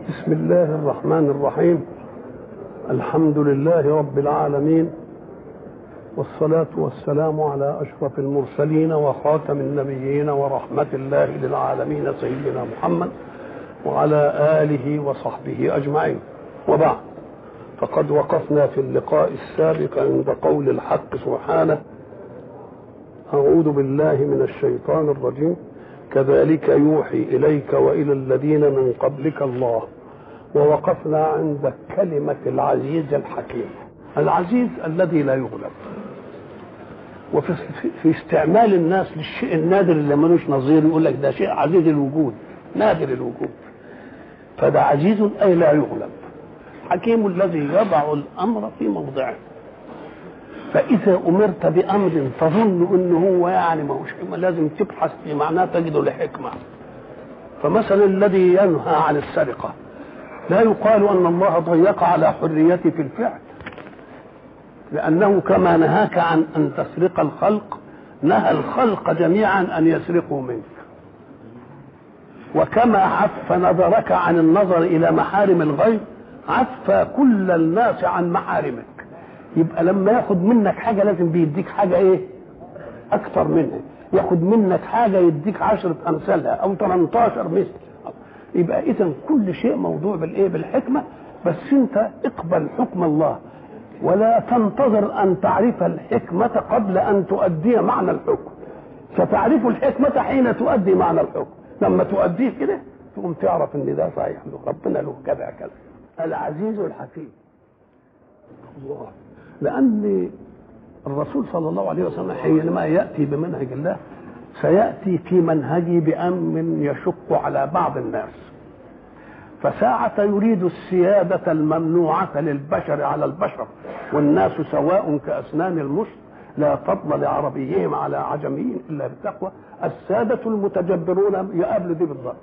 بسم الله الرحمن الرحيم الحمد لله رب العالمين والصلاة والسلام على أشرف المرسلين وخاتم النبيين ورحمة الله للعالمين سيدنا محمد وعلى آله وصحبه أجمعين وبعد فقد وقفنا في اللقاء السابق عند قول الحق سبحانه أعوذ بالله من الشيطان الرجيم كذلك يوحي إليك وإلى الذين من قبلك الله ووقفنا عند كلمة العزيز الحكيم العزيز الذي لا يغلب وفي في استعمال الناس للشيء النادر اللي ملوش نظير يقول لك ده شيء عزيز الوجود نادر الوجود فده عزيز أي لا يغلب حكيم الذي يضع الأمر في موضعه فإذا أمرت بأمر تظن أنه هو يعني ما هوش لازم تبحث في معناه تجده لحكمة فمثلا الذي ينهى عن السرقة لا يقال أن الله ضيق على حريتي في الفعل لأنه كما نهاك عن أن تسرق الخلق نهى الخلق جميعا أن يسرقوا منك وكما عف نظرك عن النظر إلى محارم الغير عف كل الناس عن محارمك يبقى لما ياخد منك حاجه لازم بيديك حاجه ايه اكتر منها ياخد منك حاجه يديك عشرة امثالها او 18 مثل يبقى اذا كل شيء موضوع بالايه بالحكمه بس انت اقبل حكم الله ولا تنتظر ان تعرف الحكمه قبل ان تؤدي معنى الحكم ستعرف الحكمه حين تؤدي معنى الحكم لما تؤديه كده تقوم تعرف ان ده صحيح له ربنا له كذا كذا العزيز الحكيم الله لأن الرسول صلى الله عليه وسلم حينما يأتي بمنهج الله سيأتي في منهجه بأمر يشق على بعض الناس فساعة يريد السيادة الممنوعة للبشر على البشر والناس سواء كأسنان المشط لا فضل لعربيهم على عجميين إلا بالتقوى السادة المتجبرون يقابلوا دي بالضبط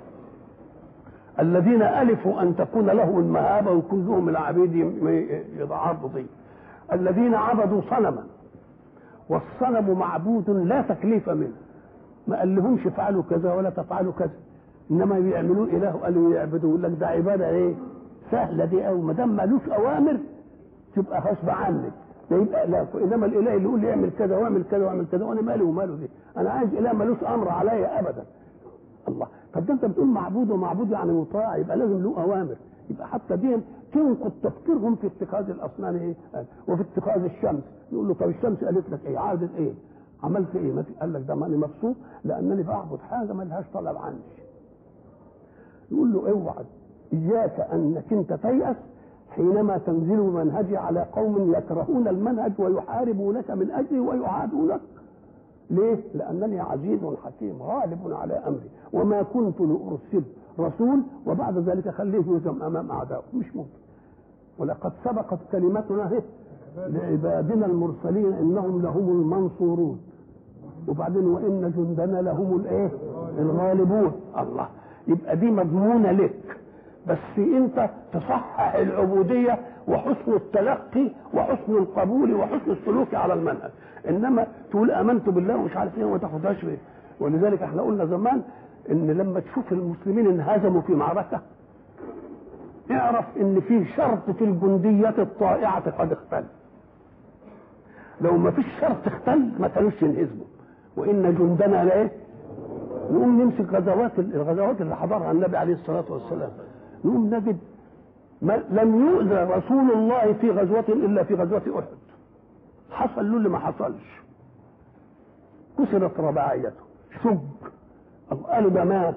الذين ألفوا أن تكون لهم المهابة ويكون لهم العبيد يتعرضوا دي الذين عبدوا صنما والصنم معبود لا تكليف منه ما قال لهمش افعلوا كذا ولا تفعلوا كذا انما بيعملوه اله قالوا يعبدوا يقول لك ده عباده ايه سهله دي قوي ما دام مالوش اوامر تبقى غصب عنك ده يبقى لا انما الاله اللي يقول لي اعمل كذا واعمل كذا واعمل كذا وانا مالي وماله دي انا عايز اله مالوش امر عليا ابدا الله طب ده انت بتقول معبود ومعبود يعني مطاع يبقى لازم له اوامر يبقى حتى دي تنقض تفكيرهم في اتخاذ الاصنام ايه وفي اتخاذ الشمس يقول له طب الشمس قالت لك ايه عادت ايه عملت ايه ما قال لك ده ماني مبسوط لانني بعبد حاجه ما لهاش طلب عني يقول له اوعى اياك انك انت تيأس حينما تنزل منهجي على قوم يكرهون المنهج ويحاربونك من اجله ويعادونك ليه؟ لأنني عزيز حكيم غالب على أمري وما كنت لأرسل رسول وبعد ذلك خليه يهزم أمام أعدائه مش ممكن ولقد سبقت كلمتنا هي لعبادنا المرسلين إنهم لهم المنصورون وبعدين وإن جندنا لهم الإيه؟ الغالبون الله يبقى دي مضمونة لك بس انت تصحح العبودية وحسن التلقي وحسن القبول وحسن السلوك على المنهج انما تقول امنت بالله ومش عارف ايه وما تاخدهاش بيه ولذلك احنا قلنا زمان ان لما تشوف المسلمين انهزموا في معركه اعرف ان في شرط في الجنديه الطائعه قد اختل لو ما فيش شرط اختل ما كانوش ينهزموا وان جندنا لا ايه نقوم نمسك غزوات الغزوات اللي حضرها النبي عليه الصلاه والسلام نقوم نجد ما لم يؤذى رسول الله في غزوة إلا في غزوة أحد حصل له اللي ما حصلش كسرت رباعيته شج قالوا ده مات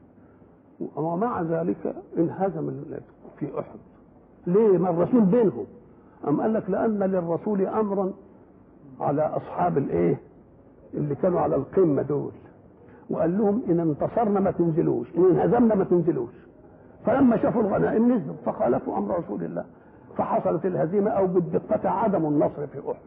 ومع ذلك انهزم في أحد ليه ما الرسول بينهم أم قال لك لأن للرسول أمرا على أصحاب الإيه اللي كانوا على القمة دول وقال لهم إن انتصرنا ما تنزلوش إن انهزمنا ما تنزلوش فلما شافوا الغنائم نزلوا فخالفوا امر رسول الله فحصلت الهزيمه او بالدقه عدم النصر في احد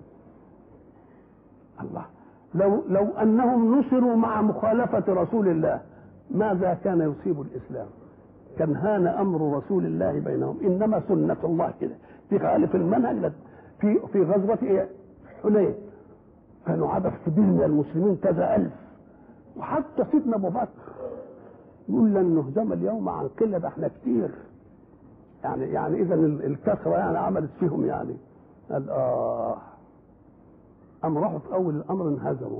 الله لو لو انهم نصروا مع مخالفه رسول الله ماذا كان يصيب الاسلام كان هان امر رسول الله بينهم انما سنه الله كده تخالف المنهج في في غزوه ايه حنين كانوا عدد كبير من المسلمين كذا الف وحتى سيدنا ابو بكر يقول لن نهزم اليوم عن قله ده احنا كتير يعني يعني اذا الكثره يعني عملت فيهم يعني قال اه قام راحوا في اول الامر انهزموا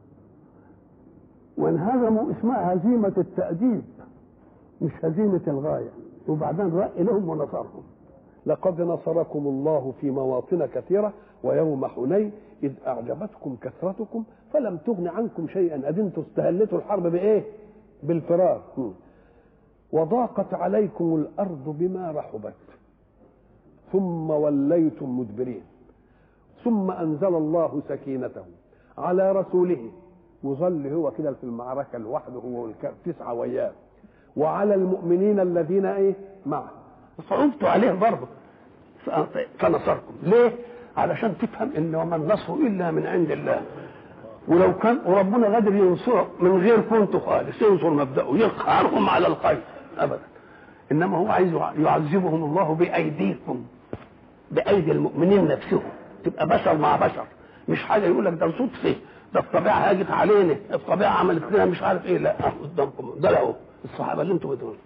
وانهزموا اسمها هزيمه التاديب مش هزيمه الغايه وبعدين رأي لهم ونصرهم لقد نصركم الله في مواطن كثيرة ويوم حنين إذ أعجبتكم كثرتكم فلم تغن عنكم شيئا أدنتم استهلتوا الحرب بإيه بالفرار وضاقت عليكم الأرض بما رحبت ثم وليتم مدبرين ثم أنزل الله سكينته على رسوله وظل هو كده في المعركة لوحده هو والتسعة وياه وعلى المؤمنين الذين ايه معه صعبت عليه برضه فنصركم ليه علشان تفهم ان وما النصر الا من عند الله ولو كان وربنا قادر ينصر من غير كنت خالص ينصر مبدأه يقهرهم على الخير ابدا انما هو عايز يعذبهم الله بايديكم بايدي المؤمنين نفسهم تبقى بشر مع بشر مش حاجه يقول لك ده صدفه ده الطبيعه هاجت علينا الطبيعه عملت لنا مش عارف ايه لا قدامكم ده له الصحابه اللي انتم بدون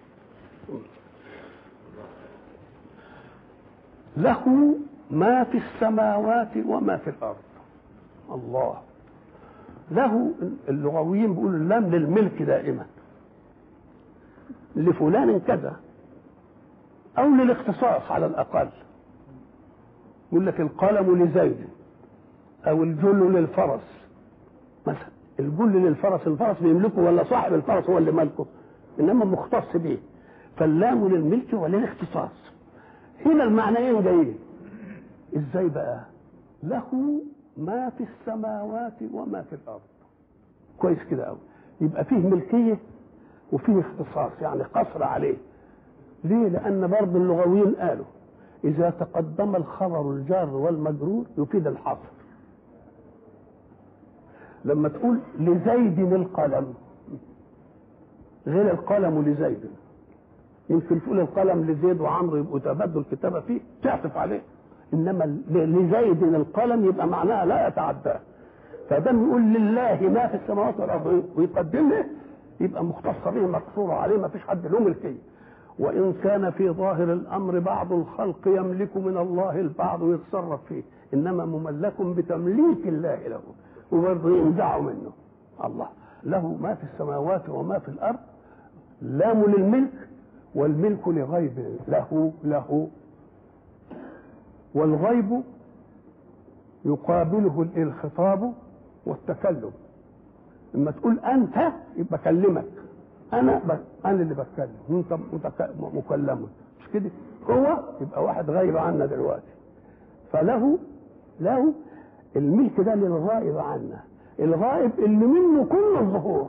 له ما في السماوات وما في الارض الله له اللغويين بيقولوا اللام للملك دائما لفلان كذا او للاختصاص على الاقل يقول لك القلم لزيد او الجل للفرس مثلا الجل للفرس الفرس بيملكه ولا صاحب الفرس هو اللي مالكه انما مختص به فاللام للملك وللاختصاص هنا المعنيين جايين ازاي بقى له ما في السماوات وما في الارض كويس كده قوي يبقى فيه ملكيه وفيه اختصاص يعني قصر عليه ليه لان برضه اللغويين قالوا اذا تقدم الخبر الجار والمجرور يفيد الحصر لما تقول لزيد القلم غير القلم لزيد يمكن تقول القلم لزيد وعمرو يبقوا تبادلوا الكتابه فيه تعطف عليه انما لزيد القلم يبقى معناها لا يتعداه فدام يقول لله ما في السماوات والارض ويقدم له يبقى مختص به مقصور عليه ما فيش حد له ملكيه وان كان في ظاهر الامر بعض الخلق يملك من الله البعض ويتصرف فيه انما مملك بتمليك الله له وبرضه ينزعه منه الله له ما في السماوات وما في الارض لام للملك والملك لغيب له له والغيب يقابله الخطاب والتكلم لما تقول انت يبقى اكلمك انا ب... انا اللي بتكلم وانت متك... مكلم مش كده هو يبقى واحد غايب عنا دلوقتي فله له الملك ده للغائب عنا الغائب اللي منه كل الظهور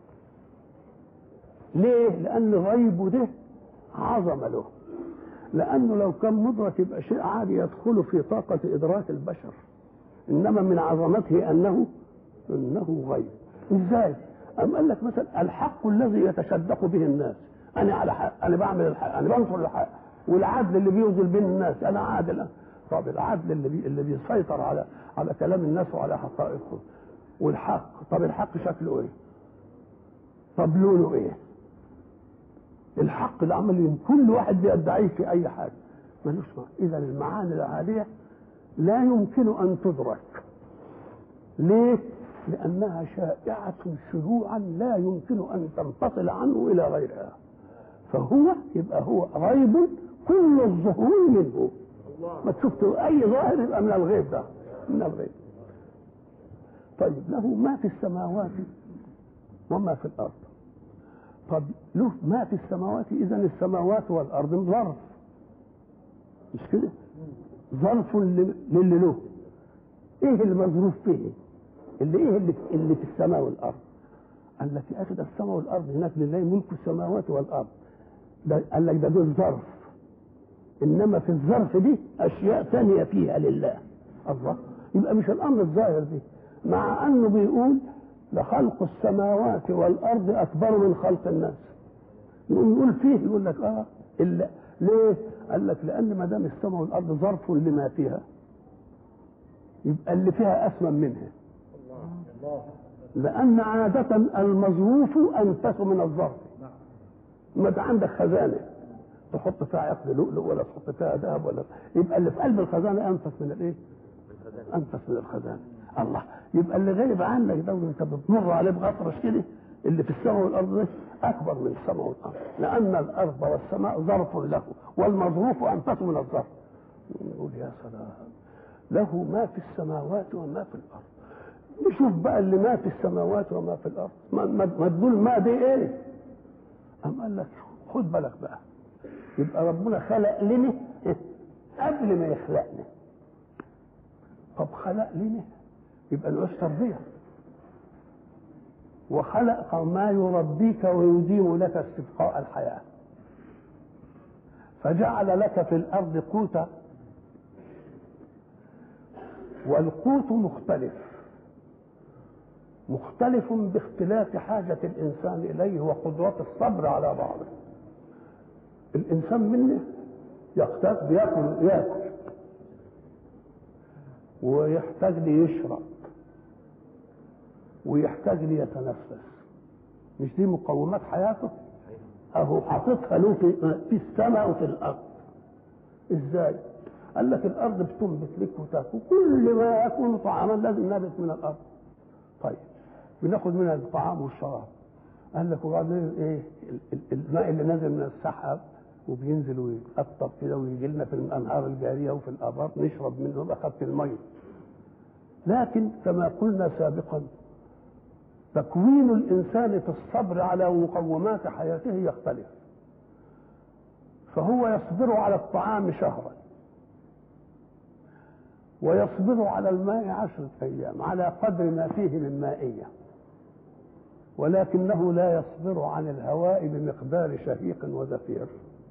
ليه لان غيبه ده عظمه له لانه لو كان مدرك يبقى شيء عادي يدخل في طاقه ادراك البشر انما من عظمته انه انه غيب ازاي أم قال لك مثلا الحق الذي يتشدق به الناس انا على حق انا بعمل الحق انا بنصر الحق والعدل اللي بيوزن بين الناس انا عادل طب العدل اللي بي... اللي بيسيطر على على كلام الناس وعلى حقائقهم والحق طب الحق شكله ايه طب لونه ايه الحق ده عمل كل واحد بيدعيه في اي حاجه ملوش معنى اذا المعاني العاليه لا يمكن ان تدرك ليه لانها شائعه شيوعا لا يمكن ان تنفصل عنه الى غيرها فهو يبقى هو غيب كل الظهور منه ما تشوف اي ظاهر يبقى من الغيب ده من الغيب طيب له ما في السماوات وما في الارض طب له ما في السماوات اذا السماوات والارض ظرف مش كده ظرف للي له ايه اللي مظروف فيه اللي ايه اللي, اللي في السماء والارض قال لك يا اخي ده السماء والارض هناك لله ملك السماوات والارض ده قال لك ده ده الظرف انما في الظرف دي اشياء ثانيه فيها لله الله يبقى مش الامر الظاهر دي مع انه بيقول لخلق السماوات والارض اكبر من خلق الناس نقول فيه يقول لك اه الا ليه؟ قال لك لان ما دام السماء والارض ظرف لما فيها يبقى اللي فيها اثمن منها لان عاده المظروف انفس من الظرف ما انت عندك خزانه تحط فيها عقد لؤلؤ ولا تحط فيها ذهب ولا يبقى اللي في قلب الخزانه انفس من الايه؟ انفس من الخزانه الله يبقى اللي غايب عنك ده وانت بتمر عليه بغطرس كده اللي في السماء والارض ده اكبر من السماء والارض لان الارض والسماء ظرف له والمظروف انفس من الظرف نقول يا سلام له ما في السماوات وما في الارض نشوف بقى اللي ما في السماوات وما في الارض ما, ما, ما تقول ما دي ايه أم قال لك خد بالك بقى يبقى ربنا خلق لنا قبل ما يخلقنا طب خلق لنا يبقى نعوز تربيه وخلق ما يربيك ويديم لك استبقاء الحياه فجعل لك في الارض قوتا والقوت مختلف مختلف باختلاف حاجة الإنسان إليه وقدرة الصبر على بعضه الإنسان منه يختار بياكل ياكل ويحتاج ليشرب ويحتاج ليتنفس مش دي مقومات حياته اهو حاططها له في, في السماء وفي الارض ازاي قال لك الارض بتنبت لك وتاكل كل ما يكون طعاما لازم نبت من الارض طيب بناخد منها الطعام والشراب قال لك وبعدين ايه الماء اللي نازل من السحاب وبينزل ويتقطر كده ويجي لنا في الانهار الجاريه وفي الابار نشرب منه يبقى خدت الميه لكن كما قلنا سابقا تكوين الانسان في الصبر على مقومات حياته يختلف فهو يصبر على الطعام شهرا ويصبر على الماء عشرة أيام على قدر ما فيه من مائية ولكنه لا يصبر عن الهواء بمقدار شهيق وزفير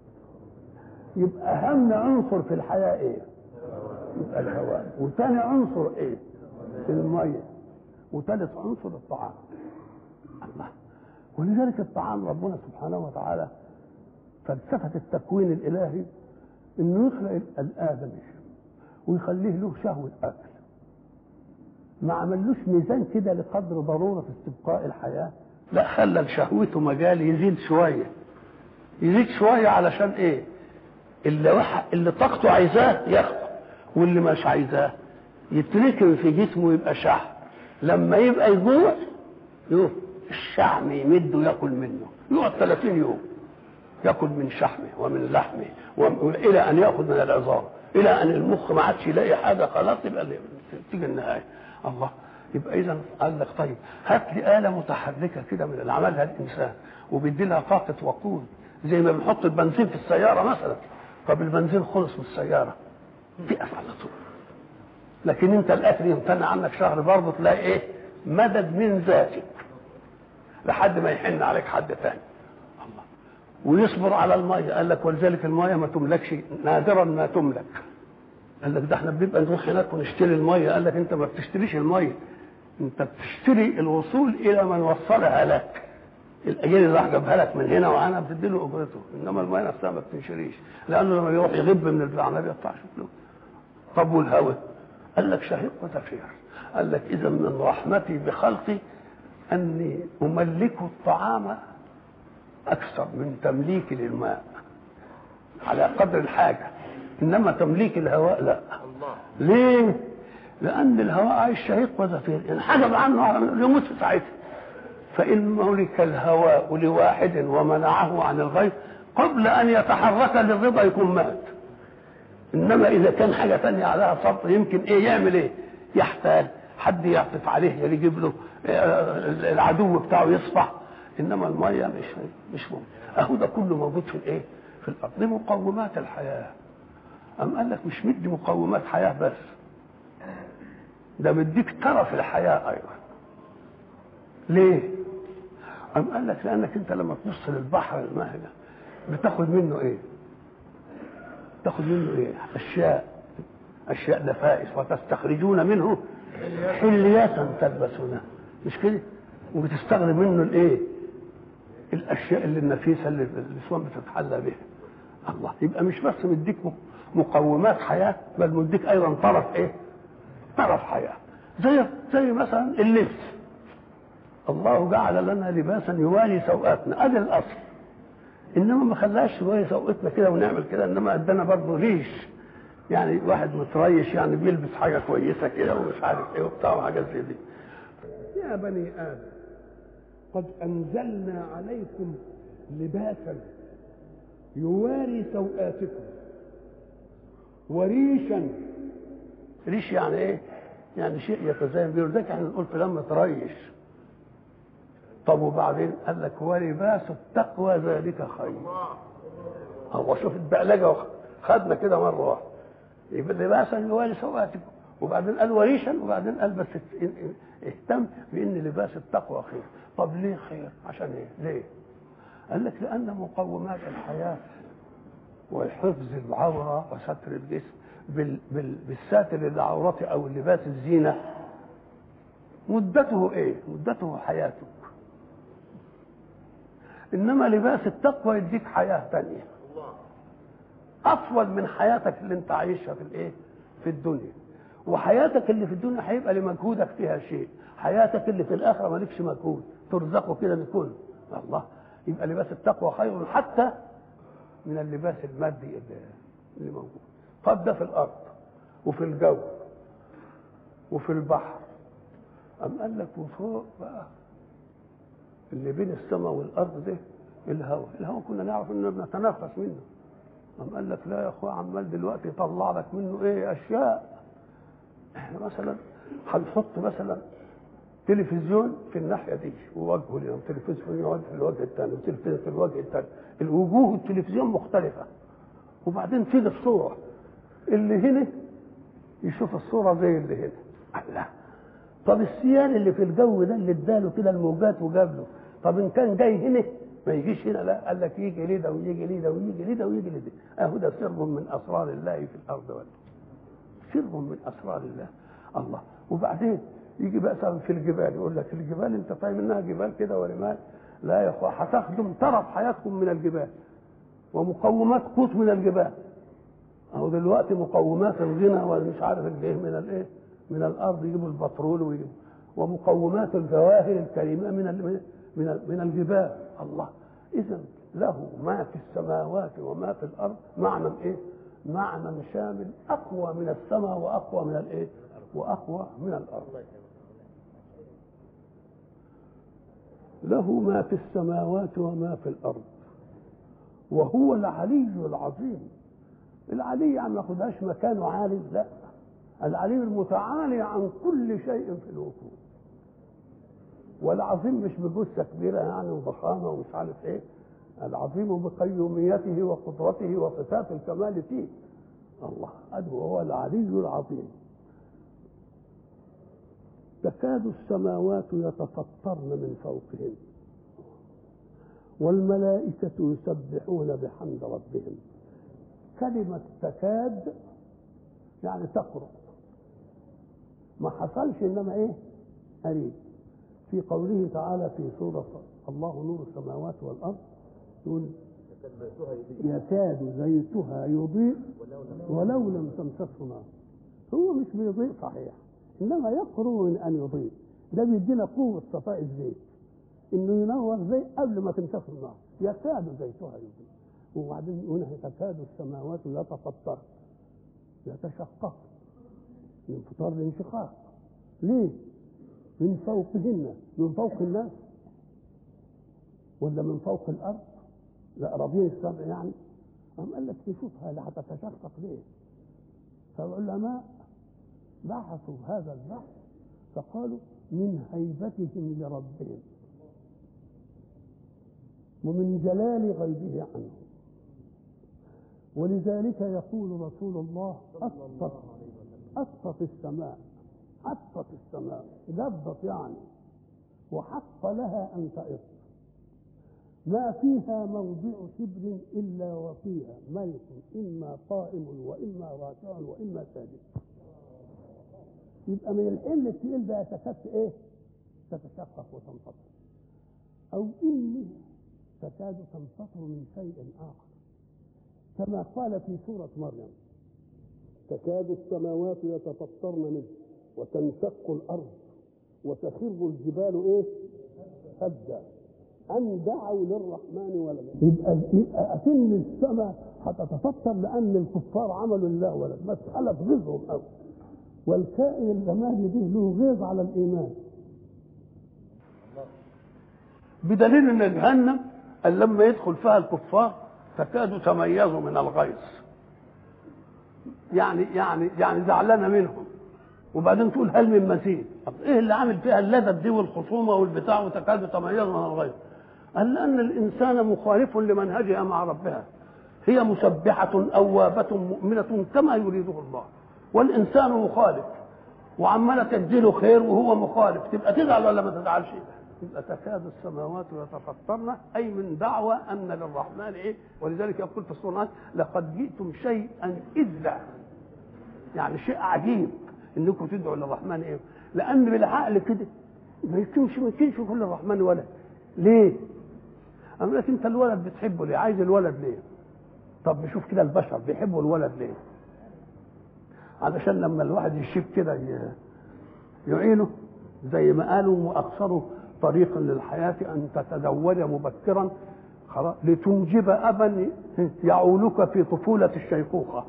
يبقى أهم عنصر في الحياة إيه؟ يبقى الهواء وثاني عنصر إيه؟ المية وثالث عنصر الطعام الله ولذلك الطعام ربنا سبحانه وتعالى فلسفة التكوين الإلهي إنه يخلق الآدمي ويخليه له شهوة أكل ما عملوش ميزان كده لقدر ضرورة استبقاء الحياة لا خلى شهوته مجال يزيد شوية يزيد شوية علشان ايه اللي وح... اللي طاقته عايزاه ياخده واللي مش عايزاه يتركم في جسمه يبقى شحم لما يبقى يجوع يوم الشحم يمده ياكل منه يقعد 30 يوم ياكل من شحمه ومن لحمه والى ان ياخذ من العظام الى ان المخ ما عادش يلاقي حاجه خلاص يبقى تيجي النهايه الله يبقى اذا قال لك طيب هات لي اله متحركه كده من اللي عملها الانسان وبيدي لها طاقه وقود زي ما بنحط البنزين في السياره مثلا طب البنزين خلص من السياره تقف على طول لكن انت الاكل يمتنع عنك شهر برضه تلاقي ايه مدد من ذاتك لحد ما يحن عليك حد تاني الله ويصبر على الميه قال لك ولذلك الميه ما تملكش نادرا ما تملك قال لك ده احنا بنبقى نروح هناك ونشتري الميه قال لك انت ما بتشتريش الميه انت بتشتري الوصول الى من وصلها لك الاجيال اللي راح جابها لك من هنا وهنا بتدي له اجرته انما الميه نفسها ما بتنشريش لانه لما يروح يغب من البتاع ما بيقطعش فلوس طب والهواء قال لك شهيق وزفير قال لك اذا من رحمتي بخلقي اني املك الطعام اكثر من تمليكي للماء على قدر الحاجه انما تمليك الهواء لا ليه لان الهواء عايش شهيق وزفير ان حجب عنه يموت في ساعتها فان ملك الهواء لواحد ومنعه عن الغير قبل ان يتحرك للرضا يكون مات انما اذا كان حاجه ثانيه عليها صبر يمكن ايه يعمل ايه يحتال حد يعطف عليه يجيب له العدو بتاعه يصفح انما الميه مش مش ممكن اهو ده كله موجود في الايه في الارض دي مقومات الحياه أم قال لك مش مدي مقومات حياة بس ده مديك طرف الحياة أيضا ليه؟ أم قال لك لأنك أنت لما تبص للبحر الماء ده بتاخد منه إيه؟ تاخد منه إيه؟ أشياء أشياء نفائس وتستخرجون منه حلية تلبسونها مش كده؟ وبتستخرج منه الإيه؟ الأشياء اللي النفيسة اللي النسوان بتتحلى بها الله يبقى مش بس مديك مقومات حياه بل مديك ايضا طرف ايه؟ طرف حياه زي زي مثلا اللبس الله جعل لنا لباسا يوالي سوءاتنا ادي الاصل انما ما خلاش شويه سوقتنا كده ونعمل كده انما ادانا برضه ريش يعني واحد متريش يعني بيلبس حاجه كويسه كده ومش عارف ايه وبتاع وحاجات زي دي يا بني ادم قد انزلنا عليكم لباسا يواري سوآتكم وريشا ريش يعني ايه؟ يعني شيء يتزين بيه ولذلك احنا نقول فلان متريش طب وبعدين قال لك ولباس التقوى ذلك خير هو شوف البعلجه خدنا كده مره واحده يبقى لباسا يواري سوآتكم وبعدين قال وريشا وبعدين قال بس اهتم بان لباس التقوى خير طب ليه خير عشان ايه ليه قال لك لان مقومات الحياه وحفظ العوره وستر الجسم بال بال بالساتر للعورة او اللباس الزينه مدته ايه مدته حياتك انما لباس التقوى يديك حياه تانية اطول من حياتك اللي انت عايشها في الايه في الدنيا وحياتك اللي في الدنيا هيبقى لمجهودك فيها شيء حياتك اللي في الاخره مالكش مجهود ترزقه كده بكل الله يبقى لباس التقوى خير حتى من اللباس المادي اللي, اللي موجود طب ده في الارض وفي الجو وفي البحر أم قال لك وفوق بقى اللي بين السماء والارض ده الهواء الهواء كنا نعرف اننا بنتنفس منه أم قال لك لا يا اخويا عمال دلوقتي يطلع لك منه ايه اشياء احنا مثلا هنحط مثلا تلفزيون في الناحيه دي ووجهه اليوم تلفزيون في الوجه الثاني وتلفزيون في الوجه الثاني الوجوه التلفزيون مختلفه وبعدين تيجي الصوره اللي هنا يشوف الصوره زي اللي هنا الله طب السيان اللي في الجو ده اللي اداله كده الموجات وجاب له طب ان كان جاي هنا ما يجيش هنا لا قال لك يجي ليه ده ويجي ليه ده ويجي ليه ده ويجي ليه ده اهو ده سر من اسرار الله في الارض والارض سر من اسرار الله الله وبعدين يجي بقى في الجبال يقول لك الجبال انت فاهم انها جبال كده ورمال لا يا اخوة هتخدم طرف حياتكم من الجبال ومقومات قوت من الجبال اهو دلوقتي مقومات الغنى ومش عارف الايه من الايه من الارض يجيبوا البترول ويجيبوا ومقومات الجواهر الكريمه من ال من ال من الجبال الله اذا له ما في السماوات وما في الارض معنى ايه؟ معنى شامل اقوى من السماء واقوى من الايه؟ واقوى من الارض له ما في السماوات وما في الارض وهو العلي العظيم العلي يعني ما خدهاش مكانه عالي لا العلي المتعالي عن كل شيء في الوجود والعظيم مش بجثة كبيرة يعني وضخامة ومش عارف ايه العظيم بقيوميته وقدرته وصفات الكمال فيه الله أدعو هو العلي العظيم تكاد السماوات يتفطرن من فوقهن والملائكة يسبحون بحمد ربهم كلمة تكاد يعني تقرب ما حصلش انما ايه قريب في قوله تعالى في سورة الله نور السماوات والأرض يقول يكاد زيتها يضيء ولو لم تمسسه نار هو مش بيضيء صحيح انما يقرب من ان يضيء ده بيدينا قوه صفاء الزيت انه ينور زي قبل ما تمسسه النار يكاد زيتها يضيء وبعدين هنا تكاد السماوات يتفطر يتشقق انفطار الانشقاق ليه؟ من فوقهن من فوق الناس ولا من فوق الارض لا راضين السبع يعني قام قال لك نشوفها اللي هتتشقق ليه فالعلماء بحثوا هذا البحث فقالوا من هيبتهم لربهم ومن جلال غيبه عنهم ولذلك يقول رسول الله أسقط أسقط السماء حطت السماء جبت يعني وحق لها أن تئط ما فيها موضع شبر إلا وفيها ملك إما قائم وإما راكع وإما ساجد يبقى من الحل الثقيل ده تكاد ايه؟ تتشقق وتنفطر أو إني تكاد تنفطر من شيء آخر كما قال في سورة مريم تكاد السماوات يتفطرن منه وتنشق الارض وتخر الجبال ايه هدا ان دعوا للرحمن ولدا يبقى يبقى اكن السماء هتتفطر لان الكفار عملوا لله ولد مساله تغيظهم قوي والكائن الجمالي ده له غيظ على الايمان بدليل ان جهنم قال لما يدخل فيها الكفار تكاد تميز من الغيظ يعني يعني يعني زعلانه منهم وبعدين تقول هل من مزيد طب ايه اللي عامل فيها اللذذ دي والخصومه والبتاع وتكاد تميز من الغيظ قال لان الانسان مخالف لمنهجها مع ربها هي مسبحه اوابه مؤمنه كما يريده الله والانسان مخالف وعماله تديله خير وهو مخالف تبقى تزعل ولا ما تزعلش يبقى تكاد السماوات يتفطرن اي من دعوى ان للرحمن ايه ولذلك يقول في السورة لقد جئتم شيئا اذا يعني شيء عجيب انكم تدعوا للرحمن ايه لان بالعقل كده ما يمكنش ما يمكنش يكون للرحمن ولد ليه؟ أقول لك انت الولد بتحبه ليه؟ عايز الولد ليه؟ طب نشوف كده البشر بيحبوا الولد ليه؟ علشان لما الواحد يشيب كده يعينه زي ما قالوا واكثروا طريقا للحياة أن تتزوج مبكرا خلاص لتنجب أبا يعولك في طفولة الشيخوخة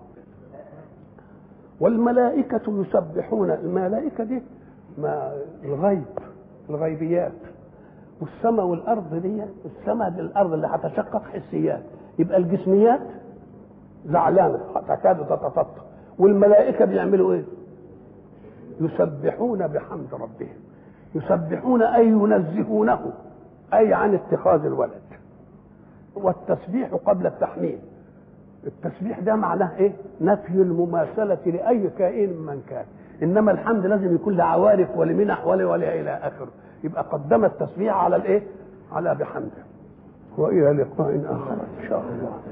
والملائكة يسبحون الملائكة دي ما الغيب الغيبيات والسماء والأرض دي السماء دي الأرض اللي هتشقق حسيات يبقى الجسميات زعلانة تكاد تتفطر والملائكة بيعملوا إيه؟ يسبحون بحمد ربهم يسبحون أي ينزهونه أي عن اتخاذ الولد والتسبيح قبل التحميد التسبيح ده معناه ايه نفي المماثلة لأي كائن من كان إنما الحمد لازم يكون لعوارف ولمنح ولا ولا إلى آخره يبقى قدم التسبيح على الايه على بحمده وإلى لقاء آخر إن شاء الله